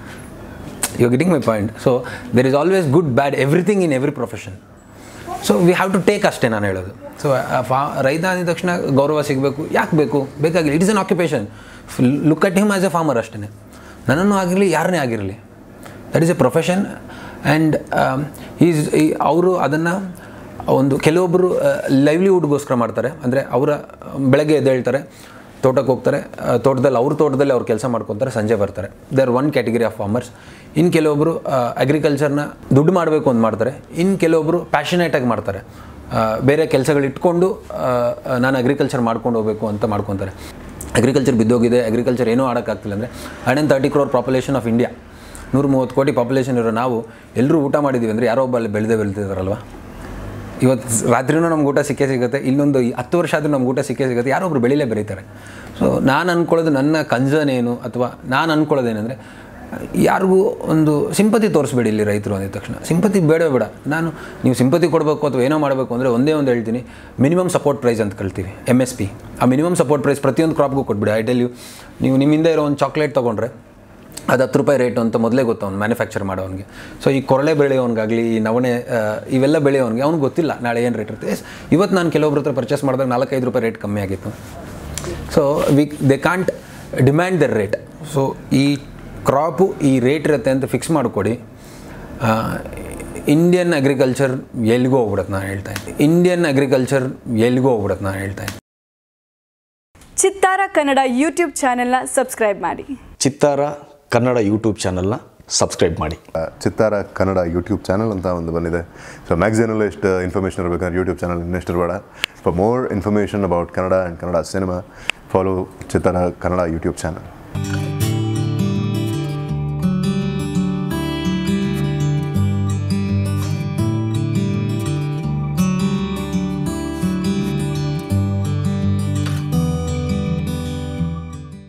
Speaker 3: you getting my point so there is always good bad everything in every profession so we have to take ಅಷ್ಟೇ ನಾನು ಹೇಳೋದು ಸೊ ಫಾ ರೈತ ಅಂದಿದ ತಕ್ಷಣ ಗೌರವ ಸಿಗಬೇಕು ಯಾಕೆ ಬೇಕು ಬೇಕಾಗಿಲ್ಲ it is an occupation look at him as a farmer ಅಷ್ಟೇ ನನ್ನನ್ನು ಆಗಿರಲಿ ಯಾರನ್ನೇ ಆಗಿರಲಿ that is a profession and is ಅವರು ಅದನ್ನು ಒಂದು ಕೆಲವೊಬ್ಬರು ಲೈವ್ಲಿಹುಡ್ಗೋಸ್ಕರ ಮಾಡ್ತಾರೆ ಅಂದರೆ ಅವರ ಬೆಳಗ್ಗೆ ಎದ್ದೇಳ್ತಾರೆ ತೋಟಕ್ಕೆ ಹೋಗ್ತಾರೆ ಆ, ತೋಟದಲ್ಲಿ ಅವ್ರ ತೋಟದಲ್ಲಿ ಅವ್ರು ಕೆಲಸ ಮಾಡ್ಕೊತಾರೆ ಸಂಜೆ ಬರ್ತಾರೆ they are one category of farmers ಇನ್ನು ಕೆಲವೊಬ್ಬರು ಅಗ್ರಿಕಲ್ಚರ್ನ ದುಡ್ಡು ಮಾಡಬೇಕು ಅಂತ ಮಾಡ್ತಾರೆ ಇನ್ನು ಕೆಲವೊಬ್ಬರು ಪ್ಯಾಷನೇಟಾಗಿ ಮಾಡ್ತಾರೆ ಆ, ಬೇರೆ ಕೆಲಸಗಳು ಇಟ್ಕೊಂಡು ಆ, ನಾನು ಅಗ್ರಿಕಲ್ಚರ್ ಮಾಡ್ಕೊಂಡು ಹೋಗಬೇಕು ಅಂತ ಮಾಡ್ಕೊತಾರೆ ಅಗ್ರಿಕಲ್ಚರ್ ಬಿದ್ದೋಗಿದೆ ಅಗ್ರಿಕಲ್ಚರ್ ಏನೂ ಆಡೋಕ್ಕಾಗ್ತಿಲ್ಲ ಅಂದರೆ hundred and thirty crore population of India ನೂರ ಮೂವತ್ತು ಕೋಟಿ ಪಾಪ್ಯುಲೇಷನ್ ಇರೋ ನಾವು ಎಲ್ಲರೂ ಊಟ ಮಾಡಿದ್ದೀವಿ ಅಂದರೆ ಯಾರೋ ಒಬ್ಬ ಅಲ್ಲಿ ಬೆಳೆದೇ ಬೆಳೆದಿದ್ದಾರಲ್ವ ಇವತ್ತು ರಾತ್ರಿನೂ ನಮ್ಗೆ ಊಟ ಸಿಕ್ಕೇ ಸಿಗುತ್ತೆ ಇನ್ನೊಂದು ಈ ಹತ್ತು ವರ್ಷ ಆದರೂ ನಮ್ಗೆ ಊಟ ಸಿಕ್ಕೇ ಸಿಗುತ್ತೆ ಯಾರೊಬ್ರು ಬೆಳಿಲೇ ಬೆರೀತಾರೆ ಸೊ ನಾನು ಅಂದ್ಕೊಳ್ಳೋದು ನನ್ನ ಕನ್ಸರ್ನ್ ಏನು ಅಥವಾ ನಾನು ಅಂದ್ಕೊಳ್ಳೋದೇನೆಂದರೆ ಯಾರಿಗೂ ಒಂದು ಸಿಂಪತಿ ತೋರಿಸ್ಬೇಡಿ ಇಲ್ಲಿ ರೈತರು ಅಂದಿದ ತಕ್ಷಣ ಸಿಂಪತಿ ಬೇಡ ಬೇಡ ನಾನು ನೀವು ಸಿಂಪತಿ ಕೊಡಬೇಕು ಅಥವಾ ಏನೋ ಮಾಡಬೇಕು ಅಂದರೆ ಒಂದೇ ಒಂದು ಹೇಳ್ತೀನಿ ಮಿನಿಮಮ್ ಸಪೋರ್ಟ್ ಪ್ರೈಸ್ ಅಂತ ಕಳ್ತೀವಿ ಎಮ್ ಎಸ್ ಪಿ ಆ ಮಿನಿಮಮ್ ಸಪೋರ್ಟ್ ಪ್ರೈಸ್ ಪ್ರತಿಯೊಂದು ಕ್ರಾಪ್ಗೂ ಕೊಟ್ಬಿಡಿ ಐ ಟೆಲ್ ಯು ನೀವು ನಿಮ್ಮಿಂದ ಇರೋ ಒಂದು ಚಾಕ್ಲೇಟ್ ತೊಗೊಂಡ್ರೆ ಅದು ಹತ್ತು ರೂಪಾಯಿ ರೇಟು ಅಂತ ಮೊದಲೇ ಗೊತ್ತು ಅವ್ನು ಮ್ಯಾನುಫ್ಯಾಕ್ಚರ್ ಮಾಡೋನಿಗೆ ಸೊ ಈ ಕೊರಳೆ ಬೆಳೆಯೋನ್ಗಾಗಲಿ ಈ ನವಣೆ ಆ, ಇವೆಲ್ಲ ಬೆಳೆಯೋನಿಗೆ ಅವ್ನಿಗೆ ಗೊತ್ತಿಲ್ಲ ನಾಳೆ ಏನು ರೇಟ್ ಇರುತ್ತೆ ಎಸ್ ಇವತ್ತು ನಾನು ಕೆಲವೊಬ್ರ ಹತ್ರ ಪರ್ಚೇಸ್ ಮಾಡಿದಾಗ ನಾಲ್ಕೈದು ರೂಪಾಯಿ ರೇಟ್ ಕಮ್ಮಿ ಆಗಿತ್ತು so we they can't demand their rate so ಈ ಕ್ರಾಪು ಈ ರೇಟ್ ಇರುತ್ತೆ ಅಂತ ಫಿಕ್ಸ್ ಮಾಡಿಕೊಡಿ ಇಂಡಿಯನ್ ಅಗ್ರಿಕಲ್ಚರ್ ಎಲ್ಲಿಗೂ ಹೋಗ್ಬಿಡತ್ತೆ ನಾನು ಹೇಳ್ತಾ ಇದ್ದೀನಿ ಇಂಡಿಯನ್ ಅಗ್ರಿಕಲ್ಚರ್ ಎಲ್ಲಿಗೂ ಹೋಗ್ಬಿಡತ್ತೆ ನಾನು ಹೇಳ್ತಾ ಇದ್ದೀನಿ
Speaker 4: ಚಿತ್ತಾರ ಕನ್ನಡ ಯೂಟ್ಯೂಬ್ ಚಾನೆಲ್ನ ಸಬ್ಸ್ಕ್ರೈಬ್ ಮಾಡಿ
Speaker 5: ಚಿತ್ತಾರ ಕನ್ನಡ ಯೂಟ್ಯೂಬ್ ಚಾನಲ್ನ ಸಬ್ಸ್ಕ್ರೈಬ್ ಮಾಡಿ
Speaker 6: ಆ, ಚಿತ್ತಾರ ಕನ್ನಡ ಯೂಟ್ಯೂಬ್ ಚಾನಲ್ ಅಂತ ಒಂದು ಬಂದಿದೆ ಸೊ ಮ್ಯಾಗ್ಝಿನಲ್ಲೂ ಎಷ್ಟು ಇನ್ಫಾರ್ಮೇಷನ್ ಇರಬೇಕಂದ್ರೆ ಯೂಟ್ಯೂಬ್ ಚಾನಲ್ ಇನ್ನೆಷ್ಟು ಇರಬೇಡ for more information about Kannada and Kannada cinema follow Chittara Kannada YouTube channel